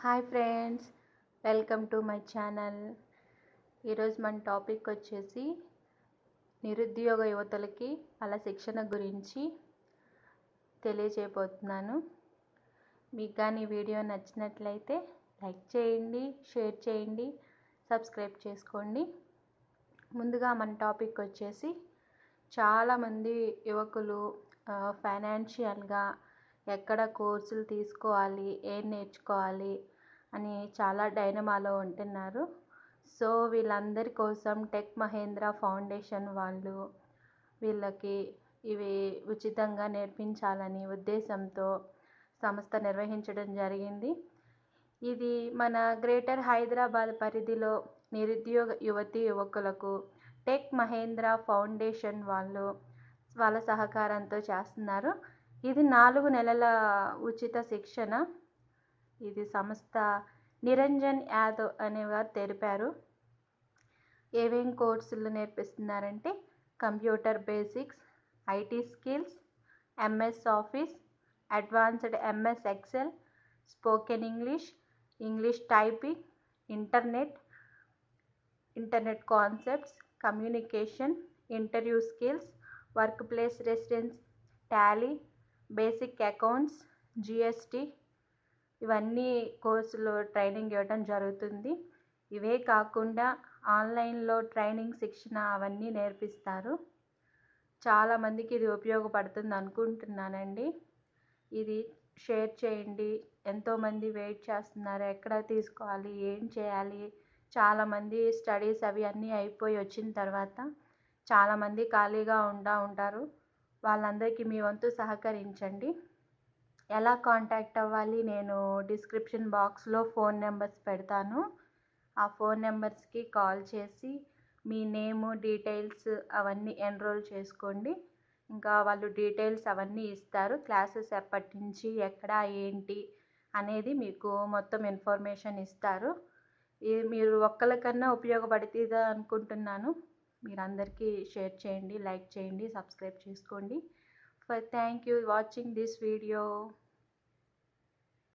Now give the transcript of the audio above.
hi friends welcome to my channel ఈరోజు మన topic వచ్చేసి నిరుద్యోగ యువతలకి వాళ్ళ శిక్షణ గురించి తెలియజేయబోతున్నాను మీకు కానీ వీడియో నచ్చినట్లయితే లైక్ చేయండి షేర్ చేయండి సబ్స్క్రైబ్ చేసుకోండి ముందుగా మన టాపిక్ వచ్చేసి చాలామంది యువకులు ఫైనాన్షియల్గా ఎక్కడ కోర్సులు తీసుకోవాలి ఏం నేర్చుకోవాలి అని చాలా డైనమాలో ఉంటున్నారు సో వీళ్ళందరి కోసం టెక్ మహేంద్ర ఫౌండేషన్ వాళ్ళు వీళ్ళకి ఇవి ఉచితంగా నేర్పించాలని ఉద్దేశంతో సంస్థ నిర్వహించడం జరిగింది ఇది మన గ్రేటర్ హైదరాబాద్ పరిధిలో నిరుద్యోగ యువతి యువకులకు టెక్ మహేంద్ర ఫౌండేషన్ వాళ్ళు వాళ్ళ సహకారంతో చేస్తున్నారు ఇది నాలుగు నెలల ఉచిత శిక్షణ ఇది సంస్థ నిరంజన్ యాదవ్ అనేవారు తెలిపారు ఏమేం కోర్సులు నేర్పిస్తున్నారంటే computer basics IT skills MS office advanced MS excel spoken English English typing internet internet concepts communication interview skills workplace residence tally basic accounts GST ఇవన్నీ కోర్సులు ట్రైనింగ్ ఇవ్వడం జరుగుతుంది ఇవే కాకుండా ఆన్లైన్లో ట్రైనింగ్ శిక్షణ అవన్నీ నేర్పిస్తారు చాలామందికి ఇది ఉపయోగపడుతుంది అనుకుంటున్నానండి ఇది షేర్ చేయండి ఎంతోమంది వెయిట్ చేస్తున్నారు ఎక్కడ తీసుకోవాలి ఏం చేయాలి చాలామంది స్టడీస్ అవి అన్నీ అయిపోయి వచ్చిన తర్వాత చాలామంది ఖాళీగా ఉండా ఉంటారు వాళ్ళందరికీ మీ వంతు సహకరించండి ఎలా కాంటాక్ట్ అవ్వాలి నేను డిస్క్రిప్షన్ బాక్స్లో ఫోన్ నెంబర్స్ పెడతాను ఆ ఫోన్ నెంబర్స్కి కాల్ చేసి మీ నేము డీటెయిల్స్ అవన్నీ ఎన్రోల్ చేసుకోండి ఇంకా వాళ్ళు డీటెయిల్స్ అవన్నీ ఇస్తారు క్లాసెస్ ఎప్పటి నుంచి ఎక్కడ ఏంటి అనేది మీకు మొత్తం ఇన్ఫర్మేషన్ ఇస్తారు ఇది మీరు ఒక్కరికన్నా ఉపయోగపడుతుందా అనుకుంటున్నాను మీరందరికీ షేర్ చేయండి లైక్ చేయండి సబ్స్క్రైబ్ చేసుకోండి for thank you watching this video